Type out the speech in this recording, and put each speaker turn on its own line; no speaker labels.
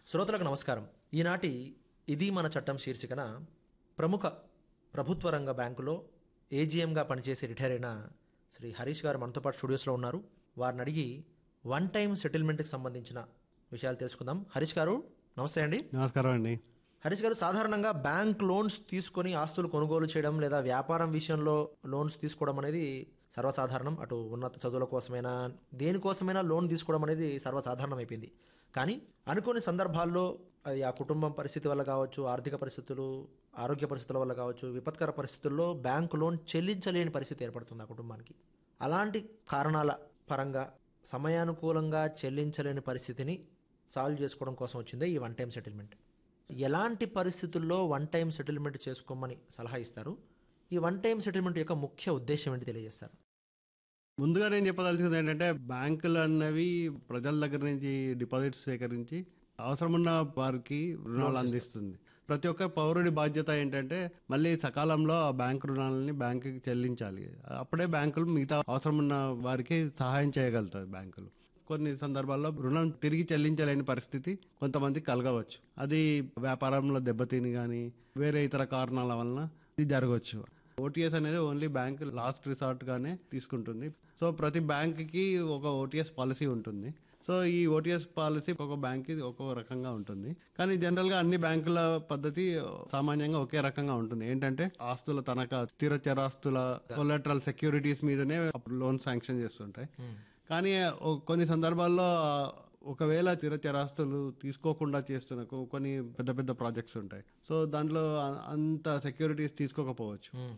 శ్రోతలకు నమస్కారం ఈనాటి ఇది మన చట్టం శీర్షికన ప్రముఖ ప్రభుత్వ రంగ బ్యాంకులో ఏజీఎంగా పనిచేసి రిటైర్ అయిన శ్రీ హరీష్ గారు మనతో పాటు స్టూడియోస్లో ఉన్నారు వారిని అడిగి వన్ టైం సెటిల్మెంట్కి సంబంధించిన విషయాలు తెలుసుకుందాం హరీష్ గారు నమస్తే అండి
నమస్కారం అండి
హరీష్ గారు సాధారణంగా బ్యాంక్ లోన్స్ తీసుకొని ఆస్తులు కొనుగోలు చేయడం లేదా వ్యాపారం విషయంలో లోన్స్ తీసుకోవడం అనేది సర్వసాధారణం అటు ఉన్నత చదువుల కోసమైనా దేనికోసమైనా లోన్ తీసుకోవడం అనేది సర్వసాధారణం అయిపోయింది కానీ అనుకోని సందర్భాల్లో అది ఆ కుటుంబం పరిస్థితి వల్ల కావచ్చు ఆర్థిక పరిస్థితులు ఆరోగ్య పరిస్థితుల వల్ల కావచ్చు విపత్కర పరిస్థితుల్లో బ్యాంక్ లోన్ చెల్లించలేని పరిస్థితి ఏర్పడుతుంది ఆ కుటుంబానికి అలాంటి కారణాల పరంగా సమయానుకూలంగా చెల్లించలేని పరిస్థితిని సాల్వ్ చేసుకోవడం కోసం వచ్చిందే ఈ వన్ టైం సెటిల్మెంట్ ఎలాంటి పరిస్థితుల్లో వన్ టైం సెటిల్మెంట్ చేసుకోమని సలహా ఇస్తారు ఈ వన్ టైం సెటిల్మెంట్ యొక్క ముఖ్య ఉద్దేశం ఏంటి తెలియజేస్తారు
ముందుగా నేను చెప్పదలుచుకుంది ఏంటంటే బ్యాంకులు అన్నవి ప్రజల దగ్గర నుంచి డిపాజిట్స్ సేకరించి అవసరమున్న వారికి రుణాలు అందిస్తుంది ప్రతి ఒక్క పౌరుడి బాధ్యత ఏంటంటే మళ్ళీ సకాలంలో ఆ బ్యాంక్ రుణాలని బ్యాంకుకి చెల్లించాలి అప్పుడే బ్యాంకులు మిగతా అవసరమున్న వారికి సహాయం చేయగలుగుతాయి బ్యాంకులు కొన్ని సందర్భాల్లో రుణం తిరిగి చెల్లించలేని పరిస్థితి కొంతమంది కలగవచ్చు అది వ్యాపారంలో దెబ్బతిని కానీ వేరే ఇతర కారణాల వలన ఇది జరగవచ్చు ఓటీఎస్ అనేది ఓన్లీ బ్యాంక్ లాస్ట్ రిసార్ట్ గానే తీసుకుంటుంది సో ప్రతి బ్యాంక్ కి ఒక ఓటీఎస్ పాలసీ ఉంటుంది సో ఈ ఓటీఎస్ పాలసీ ఒక బ్యాంక్ కి ఒక్కో రకంగా ఉంటుంది కానీ జనరల్ గా అన్ని బ్యాంకుల పద్ధతి సామాన్యంగా ఒకే రకంగా ఉంటుంది ఏంటంటే ఆస్తుల తనఖా స్థిర చరాస్తుల కొలెటరల్ సెక్యూరిటీస్ మీదనే లోన్ శాంక్షన్ చేస్తుంటాయి కానీ ఓ- కొన్ని సందర్భాల్లో ఆ, ఒకవేళ స్థిర చరాస్తులు తీసుకోకుండా చేస్తున్న కొ- కొన్ని పెద్ద పెద్ద ప్రాజెక్ట్స్ ఉంటాయి సో దాంట్లో అ- అంత సెక్యూరిటీస్ తీసుకోకపోవచ్చు